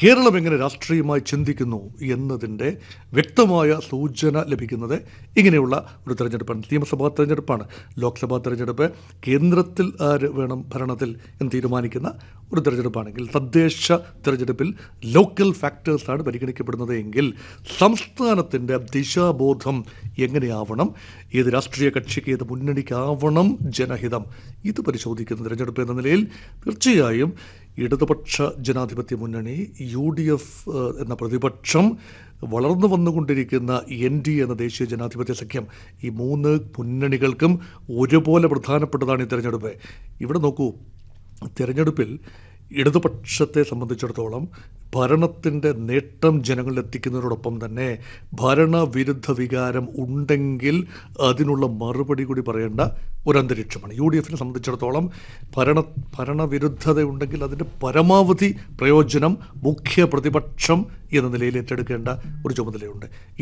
കേരളം എങ്ങനെ രാഷ്ട്രീയമായി ചിന്തിക്കുന്നു എന്നതിൻ്റെ വ്യക്തമായ സൂചന ലഭിക്കുന്നത് ഇങ്ങനെയുള്ള ഒരു തെരഞ്ഞെടുപ്പാണ് നിയമസഭാ തെരഞ്ഞെടുപ്പാണ് ലോക്സഭാ തെരഞ്ഞെടുപ്പ് കേന്ദ്രത്തിൽ ആര് വേണം ഭരണത്തിൽ എന്ന് തീരുമാനിക്കുന്ന ഒരു തെരഞ്ഞെടുപ്പാണെങ്കിൽ തദ്ദേശ തെരഞ്ഞെടുപ്പിൽ ലോക്കൽ ഫാക്ടേഴ്സാണ് പരിഗണിക്കപ്പെടുന്നത് എങ്കിൽ സംസ്ഥാനത്തിൻ്റെ ദിശാബോധം എങ്ങനെയാവണം ഏത് രാഷ്ട്രീയ കക്ഷിക്ക് ഏത് മുന്നണിക്കാവണം ജനഹിതം ഇത് പരിശോധിക്കുന്ന തിരഞ്ഞെടുപ്പ് എന്ന നിലയിൽ തീർച്ചയായും ഇടതുപക്ഷ ജനാധിപത്യ മുന്നണി യു ഡി എഫ് എന്ന പ്രതിപക്ഷം വളർന്നു വന്നുകൊണ്ടിരിക്കുന്ന എൻ ഡി എന്ന ദേശീയ ജനാധിപത്യ സഖ്യം ഈ മൂന്ന് മുന്നണികൾക്കും ഒരുപോലെ പ്രധാനപ്പെട്ടതാണ് ഈ തിരഞ്ഞെടുപ്പ് ഇവിടെ നോക്കൂ തിരഞ്ഞെടുപ്പിൽ ഇടതുപക്ഷത്തെ സംബന്ധിച്ചിടത്തോളം ഭരണത്തിൻ്റെ നേട്ടം ജനങ്ങളിൽ എത്തിക്കുന്നതിനോടൊപ്പം തന്നെ ഭരണവിരുദ്ധ വികാരം ഉണ്ടെങ്കിൽ അതിനുള്ള മറുപടി കൂടി പറയേണ്ട ഒരു അന്തരീക്ഷമാണ് യു ഡി എഫിനെ സംബന്ധിച്ചിടത്തോളം ഭരണ ഭരണവിരുദ്ധത ഉണ്ടെങ്കിൽ അതിൻ്റെ പരമാവധി പ്രയോജനം മുഖ്യ പ്രതിപക്ഷം എന്ന നിലയിൽ ഏറ്റെടുക്കേണ്ട ഒരു ചുമതലയുണ്ട്